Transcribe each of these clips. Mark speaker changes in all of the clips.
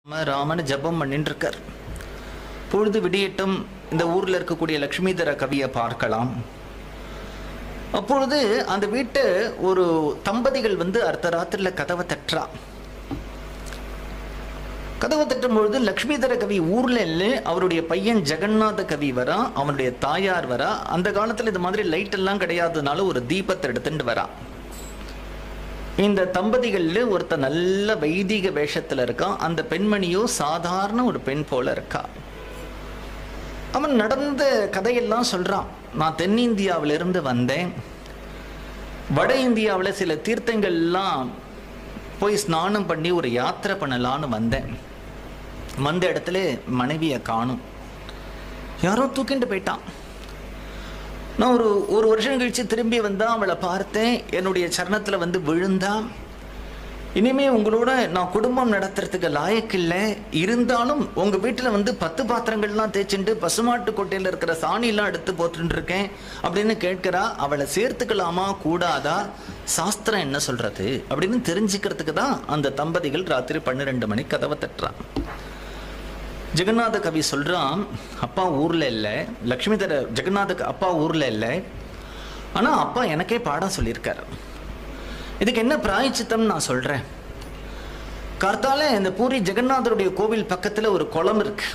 Speaker 1: ராம ராமன்னு ஜெபம் பண்ணிட்டு இருக்கார் பொழுது விடியட்டும் இந்த ஊர்ல இருக்கக்கூடிய லக்ஷ்மிதர கவியை பார்க்கலாம் அப்பொழுது அந்த வீட்டு ஒரு தம்பதிகள் வந்து அர்த்த ராத்திரில கதவை தட்டுறா கதவை தட்டும் பொழுது லக்ஷ்மிதர கவி ஊர்ல இல்லை அவருடைய பையன் ஜெகநாத கவி வரா அவனுடைய தாயார் வரா அந்த காலத்துல இது மாதிரி லைட் எல்லாம் கிடையாததுனால ஒரு தீபத்தை எடுத்துட்டு வரா இந்த தம்பதிகள்ல ஒருத்த நல்ல வைதிக வேஷத்துல இருக்கான் அந்த பெண்மணியோ சாதாரண ஒரு பெண் போல இருக்கா அவன் நடந்த கதையெல்லாம் சொல்றான் நான் தென்னிந்தியாவிலிருந்து வந்தேன் வட இந்தியாவில் சில தீர்த்தங்கள்லாம் போய் ஸ்நானம் பண்ணி ஒரு யாத்திரை பண்ணலான்னு வந்தேன் வந்த இடத்துல மனைவியை காணும் யாரோ தூக்கிட்டு போயிட்டான் நான் ஒரு ஒரு வருஷம் கழிச்சு திரும்பி வந்தா அவளை பார்த்தேன் என்னுடைய சரணத்துல வந்து விழுந்தா இனிமே உங்களோட நான் குடும்பம் நடத்துறதுக்கு லாயக்கில்லை இருந்தாலும் உங்க வீட்டுல வந்து பத்து பாத்திரங்கள்லாம் தேய்ச்சிண்டு பசுமாட்டு கொட்டையில இருக்கிற சாணியெல்லாம் எடுத்து போட்டுட்டு இருக்கேன் அப்படின்னு கேட்கிறா அவளை சேர்த்துக்கலாமா கூடாதா சாஸ்திரம் என்ன சொல்றது அப்படின்னு தெரிஞ்சுக்கிறதுக்கு தான் அந்த தம்பதிகள் ராத்திரி பன்னிரெண்டு மணிக்கு கதவை தட்டுறான் ஜெகநாத கவி சொல்றான் அப்பா ஊர்ல இல்லை லக்ஷ்மிதர ஜெகநாத க- அப்பா ஊர்ல இல்லை ஆனா அப்பா எனக்கே பாடம் சொல்லியிருக்காரு இதுக்கு என்ன பிராயச்சித்தம் நான் சொல்றேன் கார்த்தால இந்த பூரி ஜெகநாதருடைய கோவில் பக்கத்துல ஒரு குளம் இருக்கு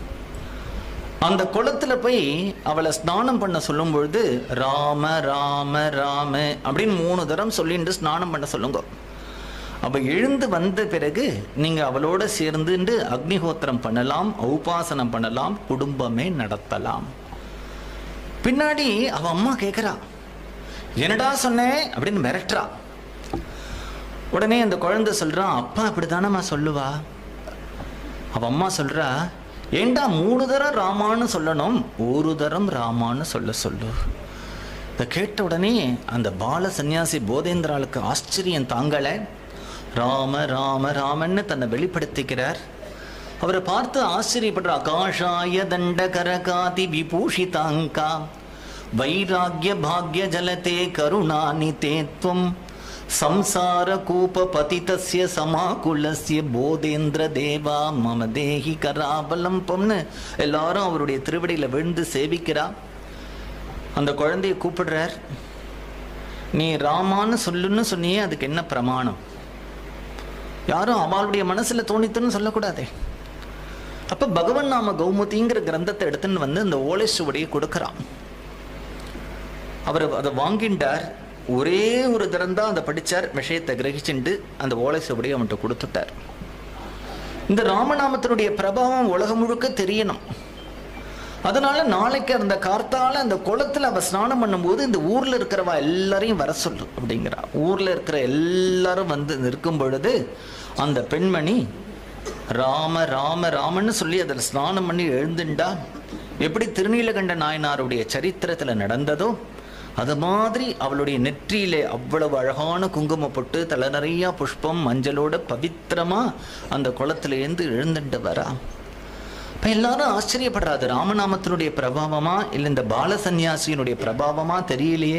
Speaker 1: அந்த குளத்துல போய் அவளை ஸ்நானம் பண்ண சொல்லும் பொழுது ராம ராம ராம அப்படின்னு மூணு தரம் சொல்லிட்டு ஸ்நானம் பண்ண சொல்லுங்க அவ எழுந்து வந்த பிறகு நீங்க அவளோட சேர்ந்துட்டு அக்னிஹோத்திரம் பண்ணலாம் உபாசனம் பண்ணலாம் குடும்பமே நடத்தலாம் பின்னாடி அவ அம்மா கேக்குறா என்னடா சொன்னேன் அப்படின்னு மிரட்டுறா உடனே அந்த குழந்தை சொல்றான் அப்பா அப்படித்தானம்மா சொல்லுவா அவ அம்மா சொல்றா ஏண்டா மூணு தரம் ராமான்னு சொல்லணும் ஒரு தரம் ராமான்னு சொல்ல சொல்லு இதை கேட்ட உடனே அந்த பால சன்னியாசி போதேந்திராளுக்கு ஆச்சரியம் தாங்கலை ராம ராம ராமன்னு தன்னை வெளிப்படுத்திக்கிறார் அவரை பார்த்து ஆச்சரியப்படுற ஆகாஷாய தண்ட கரகாதி விபூஷிதாங்கா வைராகிய பாக்ய ஜலதே கருணானி தேத்வம் சம்சார கூப பதிதஸ்ய சமாகுலஸ்ய போதேந்திர தேவா மம தேஹி கராபலம்பம்னு எல்லாரும் அவருடைய திருவடியில விழுந்து சேவிக்கிறா அந்த குழந்தைய கூப்பிடுறார் நீ ராமான்னு சொல்லுன்னு சொன்னியே அதுக்கு என்ன பிரமாணம் யாரும் அவளுடைய மனசுல தோணித்துன்னு சொல்லக்கூடாதே அப்ப பகவன் நாம கௌமுதிங்கிற கிரந்தத்தை எடுத்துன்னு வந்து அந்த ஓலைச்சுவடியை கொடுக்கறான் அவர் அதை வாங்கிண்டார் ஒரே ஒரு தரம் தான் அதை படிச்சார் விஷயத்தை கிரகிச்சுண்டு அந்த ஓலைச்சுவடியை அவன்கிட்ட கொடுத்துட்டார் இந்த ராமநாமத்தினுடைய பிரபாவம் உலகம் முழுக்க தெரியணும் அதனால நாளைக்கு அந்த கார்த்தால அந்த குளத்துல அவ ஸ்நானம் பண்ணும்போது இந்த ஊர்ல இருக்கிறவா எல்லாரையும் வர சொல்லு அப்படிங்கிறா ஊர்ல இருக்கிற எல்லாரும் வந்து நிற்கும் பொழுது அந்த பெண்மணி ராம ராம ராமன்னு சொல்லி அதில் ஸ்நானம் பண்ணி எழுந்துண்டா எப்படி திருநீலகண்ட நாயனாருடைய சரித்திரத்துல நடந்ததோ அது மாதிரி அவளுடைய நெற்றியிலே அவ்வளவு அழகான குங்குமம் போட்டு தலை நிறைய புஷ்பம் மஞ்சளோட பவித்திரமா அந்த குளத்திலேருந்து எழுந்துட்டு வரா இப்ப எல்லாரும் ஆச்சரியப்படுறாது ராமநாமத்தினுடைய பிரபாவமா இல்லை இந்த பால சந்நியாசியினுடைய பிரபாவமா தெரியலையே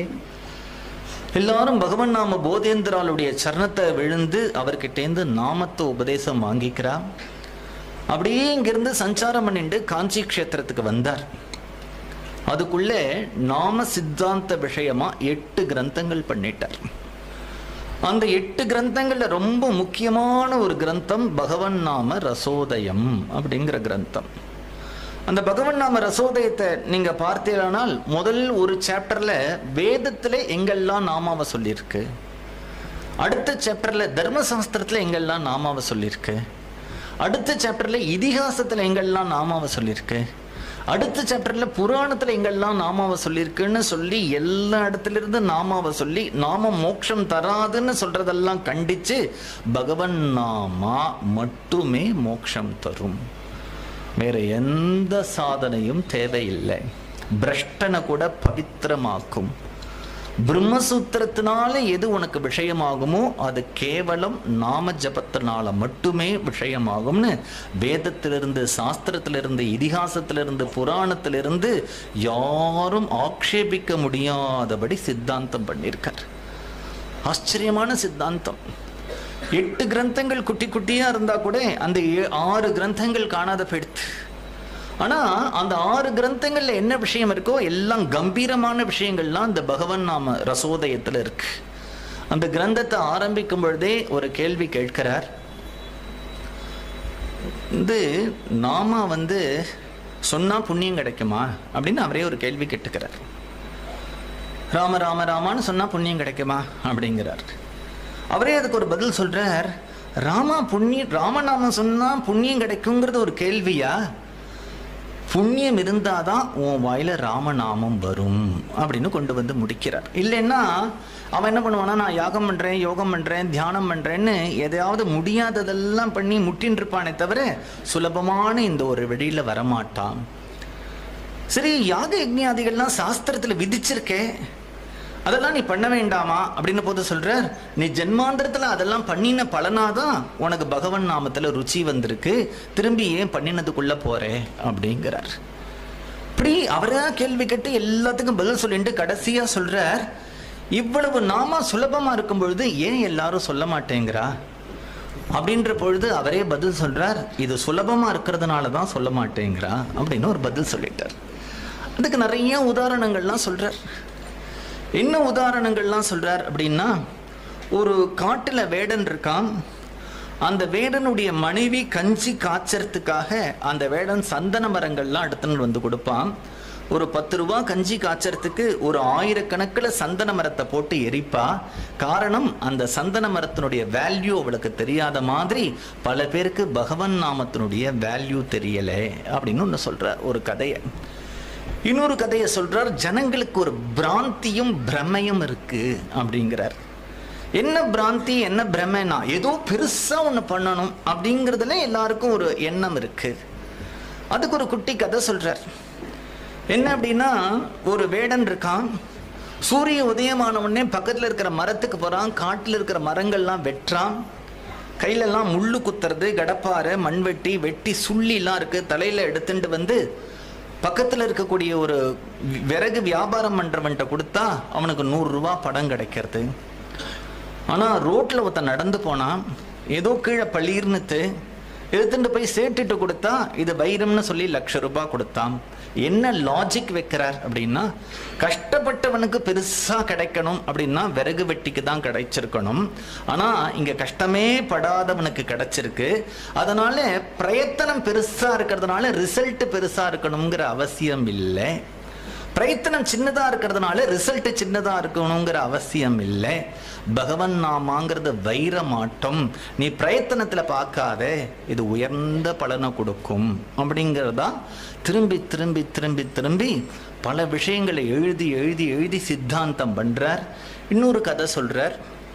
Speaker 1: எல்லாரும் பகவன் நாம போதேந்திராளுடைய சரணத்தை விழுந்து அவர்கிட்டேருந்து நாமத்தை உபதேசம் வாங்கிக்கிறா அப்படியே இங்கிருந்து சஞ்சாரம் பண்ணிட்டு காஞ்சி க்ஷேத்திரத்துக்கு வந்தார் அதுக்குள்ளே நாம சித்தாந்த விஷயமா எட்டு கிரந்தங்கள் பண்ணிட்டார் அந்த எட்டு கிரந்தங்கள்ல ரொம்ப முக்கியமான ஒரு கிரந்தம் பகவன் நாம ரசோதயம் அப்படிங்கிற கிரந்தம் அந்த பகவன் நாம ரசோதயத்தை நீங்க பார்த்தீங்கன்னால் முதல் ஒரு சாப்டர்ல வேதத்துல எங்கெல்லாம் நாமாவை சொல்லியிருக்கு அடுத்த சாப்டர்ல தர்மசாஸ்திரத்துல எங்கெல்லாம் நாமாவை சொல்லியிருக்கு அடுத்த சாப்டர்ல இதிகாசத்துல எங்கெல்லாம் நாமாவை சொல்லியிருக்கு அடுத்த சாப்டர்ல புராணத்துல எங்கெல்லாம் நாமாவை சொல்லியிருக்குன்னு சொல்லி எல்லா இடத்துல இருந்து நாமாவை சொல்லி நாம மோட்சம் தராதுன்னு சொல்றதெல்லாம் கண்டிச்சு பகவன் நாமா மட்டுமே மோட்சம் தரும் வேற எந்த சாதனையும் தேவையில்லை பிரஷ்டனை கூட பவித்திரமாக்கும் பிரம்மசூத்திரத்தினால எது உனக்கு விஷயமாகுமோ அது கேவலம் நாம ஜபத்தினால மட்டுமே விஷயமாகும்னு வேதத்திலிருந்து சாஸ்திரத்திலிருந்து இதிகாசத்திலிருந்து புராணத்திலிருந்து யாரும் ஆக்ஷேபிக்க முடியாதபடி சித்தாந்தம் பண்ணியிருக்கார் ஆச்சரியமான சித்தாந்தம் எட்டு கிரந்தங்கள் குட்டி குட்டியா இருந்தா கூட அந்த ஏ- ஆறு கிரந்தங்கள் காணாத போயிடுத்து ஆனா அந்த ஆறு கிரந்தங்கள்ல என்ன விஷயம் இருக்கோ எல்லாம் கம்பீரமான விஷயங்கள்லாம் இந்த பகவன் நாம ரசோதயத்துல இருக்கு அந்த கிரந்தத்தை ஆரம்பிக்கும் பொழுதே ஒரு கேள்வி கேட்கிறார் இது நாம வந்து சொன்னா புண்ணியம் கிடைக்குமா அப்படின்னு அவரே ஒரு கேள்வி கேட்டுக்கிறார் ராம ராம ராமான்னு சொன்னா புண்ணியம் கிடைக்குமா அப்படிங்கிறார் அவரே அதுக்கு ஒரு பதில் சொல்றார் ராமா புண்ணியம் ராமநாமம் சொன்னா புண்ணியம் கிடைக்குங்கிறது ஒரு கேள்வியா புண்ணியம் இருந்தாதான் உன் வாயில ராமநாமம் வரும் அப்படின்னு கொண்டு வந்து முடிக்கிறார் இல்லைன்னா அவன் என்ன பண்ணுவானா நான் யாகம் பண்றேன் யோகம் பண்றேன் தியானம் பண்றேன்னு எதையாவது முடியாததெல்லாம் பண்ணி முட்டின்னு இருப்பானே தவிர சுலபமான இந்த ஒரு வெளியில வரமாட்டான் சரி யாக யஜ்ஞாதிகள்லாம் சாஸ்திரத்துல விதிச்சிருக்கே அதெல்லாம் நீ பண்ண வேண்டாமா அப்படின்னு போது சொல்றார் நீ ஜென்மாந்திரத்துல அதெல்லாம் பண்ணின பலனாதான் உனக்கு பகவன் நாமத்துல ருச்சி வந்திருக்கு திரும்பி ஏன் பண்ணினதுக்குள்ள போறே அப்படிங்கிறார் இப்படி அவரா கேள்வி கேட்டு எல்லாத்துக்கும் பதில் சொல்லிட்டு கடைசியா சொல்றார் இவ்வளவு நாம சுலபமா இருக்கும் பொழுது ஏன் எல்லாரும் சொல்ல மாட்டேங்கிறா அப்படின்ற பொழுது அவரே பதில் சொல்றார் இது சுலபமா இருக்கிறதுனால தான் சொல்ல மாட்டேங்கிறா அப்படின்னு ஒரு பதில் சொல்லிட்டார் அதுக்கு நிறைய உதாரணங்கள்லாம் சொல்றார் என்ன உதாரணங்கள்லாம் சொல்றார் அப்படின்னா ஒரு காட்டுல வேடன் இருக்கான் அந்த வேடனுடைய மனைவி கஞ்சி காய்ச்சறதுக்காக அந்த வேடன் சந்தன மரங்கள்லாம் எடுத்துன்னு வந்து கொடுப்பான் ஒரு பத்து ரூபா கஞ்சி காய்ச்சறதுக்கு ஒரு ஆயிரக்கணக்கில் சந்தன மரத்தை போட்டு எரிப்பா காரணம் அந்த சந்தன மரத்தினுடைய வேல்யூ அவளுக்கு தெரியாத மாதிரி பல பேருக்கு பகவன் நாமத்தினுடைய வேல்யூ தெரியல அப்படின்னு ஒன்று சொல்ற ஒரு கதையை இன்னொரு கதையை சொல்றார் ஜனங்களுக்கு ஒரு பிராந்தியும் பிரமையும் இருக்கு அப்படிங்கிறார் என்ன பிராந்தி என்ன பிரமைனா ஏதோ பெருசா ஒண்ணு பண்ணணும் அப்படிங்கிறதுல எல்லாருக்கும் ஒரு எண்ணம் இருக்கு அதுக்கு ஒரு குட்டி கதை சொல்றார் என்ன அப்படின்னா ஒரு வேடன் இருக்கான் சூரிய உதயமான உடனே பக்கத்துல இருக்கிற மரத்துக்கு போறான் காட்டுல இருக்கிற மரங்கள்லாம் வெட்டுறான் கையிலெல்லாம் முள்ளு குத்துறது கடப்பாறை மண்வெட்டி வெட்டி சுள்ளிலாம் இருக்கு தலையில எடுத்துட்டு வந்து பக்கத்துல இருக்கக்கூடிய ஒரு வி- விறகு வியாபாரம் பண்றவன்ட்ட கொடுத்தா அவனுக்கு நூறு ரூபா படம் கிடைக்கிறது ஆனா ரோட்ல ஒருத்தன் நடந்து போனான் ஏதோ கீழே பளீர்னுத்து எடுத்துட்டு போய் சேட்டுட்டு கொடுத்தா இது வைரம்னு சொல்லி லட்ச ரூபாய் கொடுத்தான் என்ன லாஜிக் வைக்கிறார் அப்படின்னா கஷ்டப்பட்டவனுக்கு பெருசா கிடைக்கணும் அப்படின்னா விறகு வெட்டிக்கு தான் கிடைச்சிருக்கணும் ஆனா இங்க கஷ்டமே படாதவனுக்கு கிடைச்சிருக்கு அதனால பிரயத்தனம் பெருசா இருக்கிறதுனால ரிசல்ட் பெருசா இருக்கணுங்கிற அவசியம் இல்லை பிரயத்தனம் சின்னதா இருக்கிறதுனால ரிசல்ட் சின்னதா இருக்கணுங்கிற அவசியம் இல்லை பகவன் நாமாங்கிறது வைரமாட்டம் நீ பிரயத்தனத்துல பார்க்காத இது உயர்ந்த பலனை கொடுக்கும் அப்படிங்கிறதா திரும்பி திரும்பி திரும்பி திரும்பி பல விஷயங்களை எழுதி எழுதி எழுதி சித்தாந்தம் பண்றார் இன்னொரு கதை சொல்றார்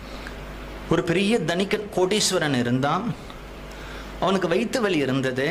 Speaker 1: ஒரு பெரிய தனிக்க கோடீஸ்வரன் இருந்தான் அவனுக்கு வயிற்று வலி இருந்தது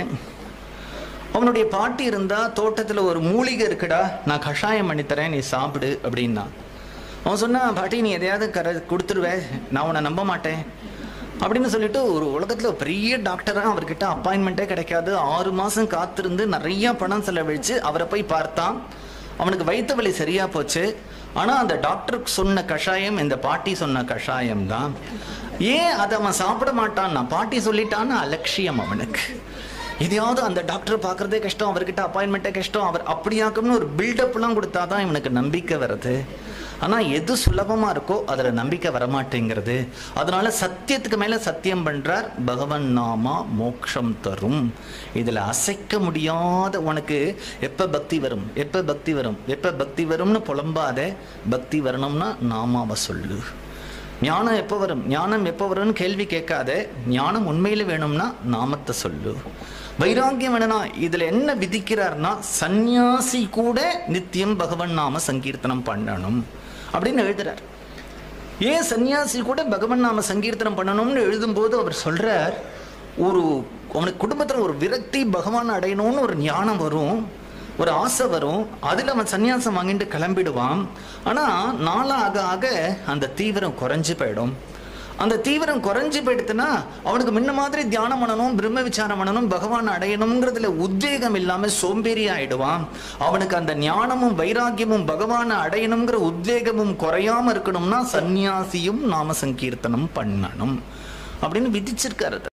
Speaker 1: அவனுடைய பாட்டி இருந்தா தோட்டத்துல ஒரு மூலிகை இருக்குடா நான் கஷாயம் பண்ணி தரேன் நீ சாப்பிடு அப்படின்னா அவன் சொன்னா பாட்டி நீ எதையாவது கர கொடுத்துருவே நான் உன்னை நம்ப மாட்டேன் அப்படின்னு சொல்லிட்டு ஒரு உலகத்துல ஒரு பெரிய டாக்டரா அவர்கிட்ட அப்பாயின்மெண்ட்டே கிடைக்காது ஆறு மாசம் காத்திருந்து நிறைய பணம் செலவழிச்சு அவரை போய் பார்த்தான் அவனுக்கு வயிற்று வலி சரியா போச்சு ஆனா அந்த டாக்டருக்கு சொன்ன கஷாயம் இந்த பாட்டி சொன்ன கஷாயம் தான் ஏன் அதை அவன் சாப்பிட மாட்டான்னா பாட்டி சொல்லிட்டான்னு அலட்சியம் அவனுக்கு எதையாவது அந்த டாக்டர் பார்க்கறதே கஷ்டம் அவர்கிட்ட அப்பாயின்மெண்ட்டே கஷ்டம் அவர் அப்படியாக்கும்னு ஒரு பில்டப்லாம் கொடுத்தா தான் இவனுக்கு நம்பிக்கை வருது ஆனால் எது சுலபமாக இருக்கோ அதில் நம்பிக்கை வரமாட்டேங்கிறது அதனால சத்தியத்துக்கு மேலே சத்தியம் பண்ணுறார் பகவன் நாமா மோட்சம் தரும் இதில் அசைக்க முடியாத உனக்கு எப்போ பக்தி வரும் எப்போ பக்தி வரும் எப்போ பக்தி வரும்னு புலம்பாத பக்தி வரணும்னா நாமாவை சொல்லு ஞானம் எப்போ வரும் ஞானம் எப்போ வரும்னு கேள்வி கேட்காத ஞானம் உண்மையில வேணும்னா நாமத்தை சொல்லு வைராக்கியம் வேணும்னா இதுல என்ன விதிக்கிறார்னா சந்நியாசி கூட நித்தியம் பகவன் நாம சங்கீர்த்தனம் பண்ணணும் அப்படின்னு எழுதுறார் ஏன் சன்னியாசி கூட பகவன் நாம சங்கீர்த்தனம் பண்ணணும்னு எழுதும்போது அவர் சொல்றார் ஒரு அவனுக்கு குடும்பத்துல ஒரு விரக்தி பகவான் அடையணும்னு ஒரு ஞானம் வரும் ஒரு ஆசை வரும் அதில் அவன் சன்னியாசம் வாங்கிட்டு கிளம்பிடுவான் ஆனால் நாளாக ஆக அந்த தீவிரம் குறைஞ்சு போயிடும் அந்த தீவிரம் குறைஞ்சு போயிடுத்துன்னா அவனுக்கு முன்ன மாதிரி தியானம் பண்ணணும் பிரம்ம விசாரம் பண்ணணும் பகவான் அடையணுங்கிறதுல உத்வேகம் இல்லாமல் சோம்பேறி ஆயிடுவான் அவனுக்கு அந்த ஞானமும் வைராக்கியமும் பகவானை அடையணுங்கிற உத்வேகமும் குறையாம இருக்கணும்னா சந்நியாசியும் நாம சங்கீர்த்தனம் பண்ணணும் அப்படின்னு விதிச்சிருக்காரு அதை.